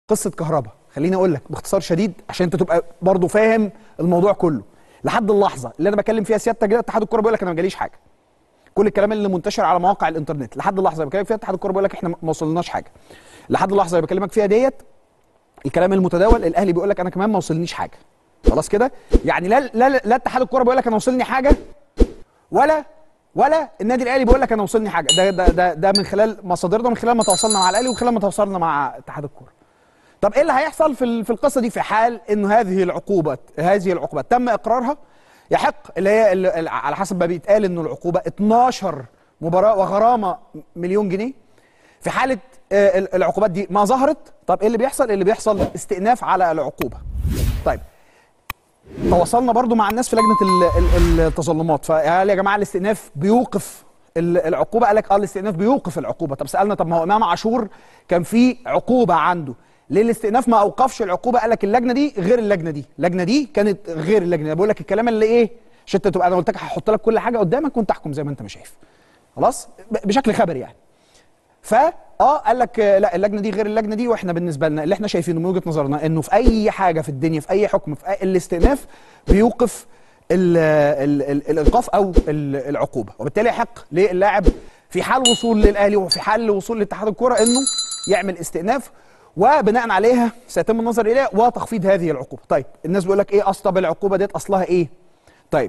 قصه كهرباء خليني اقول لك باختصار شديد عشان انت تبقى برضو فاهم الموضوع كله لحد اللحظه اللي انا بكلم فيها سيادتك ده اتحاد الكوره بيقول لك انا ما جاليش حاجه كل الكلام اللي منتشر على مواقع الانترنت لحد اللحظه اللي بكلمك فيها اتحاد الكوره بيقول لك احنا ما وصلناش حاجه لحد اللحظه اللي بكلمك فيها ديت الكلام المتداول الاهلي بيقول لك انا كمان ما وصلنيش حاجه خلاص كده يعني لا لا لا اتحاد الكوره بيقول لك انا وصلني حاجه ولا ولا النادي الاهلي بيقول لك انا وصلني حاجه ده ده ده, ده من خلال مصادرنا من خلال ما تواصلنا مع الاهلي ومن خلال ما تواصلنا مع اتحاد الكوره طب ايه اللي هيحصل في ال- في القصه دي في حال انه هذه العقوبات هذه العقوبات تم اقرارها يحق اللي هي اللي اللي على حسب ما بيتقال انه العقوبه 12 مباراه وغرامه مليون جنيه في حاله آه، ال- العقوبات دي ما ظهرت طب ايه اللي بيحصل اللي بيحصل استئناف على العقوبه طيب تواصلنا برضو مع الناس في لجنه ال- ال- التظلمات فقال يا جماعه الاستئناف بيوقف ال- العقوبه قال لك اه الاستئناف بيوقف العقوبه طب سالنا طب ما هو امام عاشور كان في عقوبه عنده ليه الاستئناف ما اوقفش العقوبه قال لك اللجنه دي غير اللجنه دي اللجنه دي كانت غير اللجنه دي بقول لك الكلام اللي ايه عشان انت تبقى انا قلت لك هحط لك كل حاجه قدامك وانت احكم زي ما انت ما شايف خلاص ب- بشكل خبري يعني فا اه قال لك آه، لا اللجنه دي غير اللجنه دي واحنا بالنسبه لنا اللي احنا شايفينه من وجهه نظرنا انه في اي حاجه في الدنيا في اي حكم في أي الاستئناف بيوقف ال ال ال الايقاف او ال العقوبه وبالتالي يحق للاعب في حال وصول للاهلي وفي حال وصول لاتحاد الكره انه يعمل استئناف وبناء عليها سيتم النظر اليها وتخفيض هذه العقوبه طيب الناس بيقول لك ايه اصل طب العقوبه ديت اصلها ايه طيب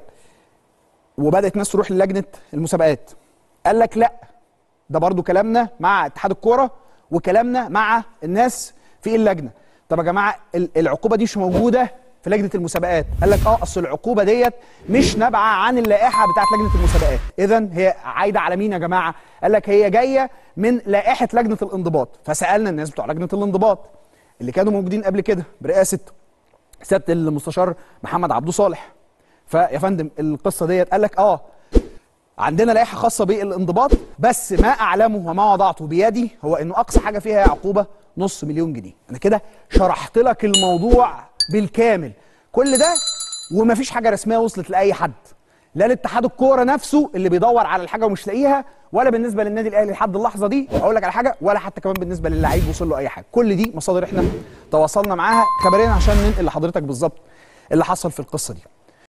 وبدات ناس تروح للجنه المسابقات قال لك لا ده برضو كلامنا مع اتحاد الكوره وكلامنا مع الناس في اللجنه طب يا جماعه ال- العقوبه دي مش موجوده في لجنه المسابقات قال لك اه اصل العقوبه ديت مش نابعه عن اللائحه بتاعت لجنه المسابقات اذا هي عايده على مين يا جماعه قال لك هي جايه من لائحه لجنه الانضباط فسالنا الناس بتوع لجنه الانضباط اللي كانوا موجودين قبل كده برئاسه سياده المستشار محمد عبده صالح فيا فندم القصه ديت قال لك اه عندنا لائحه خاصه بالانضباط بس ما اعلمه وما وضعته بيدي هو انه اقصى حاجه فيها عقوبه نص مليون جنيه انا كده شرحت لك الموضوع بالكامل كل ده ومفيش حاجه رسميه وصلت لاي حد لا لاتحاد الكوره نفسه اللي بيدور على الحاجه ومش لاقيها ولا بالنسبه للنادي الاهلي لحد اللحظه دي اقول لك على حاجه ولا حتى كمان بالنسبه للعيب وصل له اي حاجه كل دي مصادر احنا تواصلنا معاها خبريا عشان ننقل لحضرتك بالظبط اللي حصل في القصه دي